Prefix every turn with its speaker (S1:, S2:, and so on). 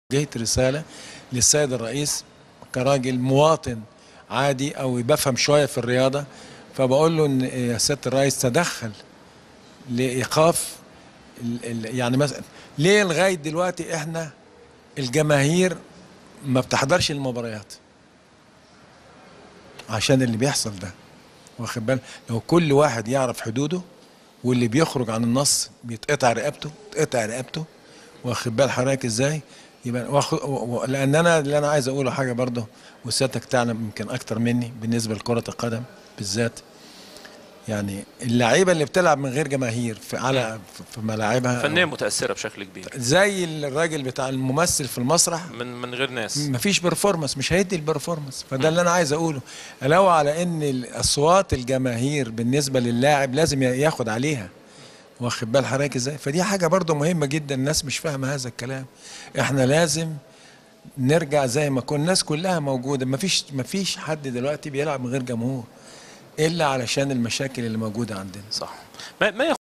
S1: وجهت رسالة للسيد الرئيس كراجل مواطن عادي أو بفهم شوية في الرياضة فبقول له إن يا سيادة الرئيس تدخل لإيقاف ال- ال- يعني مثلا ليه لغاية دلوقتي إحنا الجماهير ما بتحضرش المباريات عشان اللي بيحصل ده واخد بالك لو كل واحد يعرف حدوده واللي بيخرج عن النص بيتقطع رقبته تقطع رقبته واخد بال حضرتك ازاي يبقى واخد و- و- لان انا اللي انا عايز اقوله حاجه برضه وسيادتك تعلم يمكن اكتر مني بالنسبه لكره القدم بالذات يعني اللعيبه اللي بتلعب من غير جماهير في على في ملاعبها
S2: فنيا متاثره بشكل كبير
S1: زي الراجل بتاع الممثل في المسرح
S2: من من غير ناس
S1: مفيش برفورمانس مش هيدي البرفورمانس فده اللي انا عايز اقوله علاوه على ان الاصوات الجماهير بالنسبه للاعب لازم ياخد عليها واخد بال حضرتك ازاي فدي حاجه برضو مهمه جدا الناس مش فاهمه هذا الكلام احنا لازم نرجع زي ما كنا الناس كلها موجوده مفيش مفيش حد دلوقتي بيلعب من غير جمهور الا علشان المشاكل اللي موجوده عندنا
S2: صح ما ما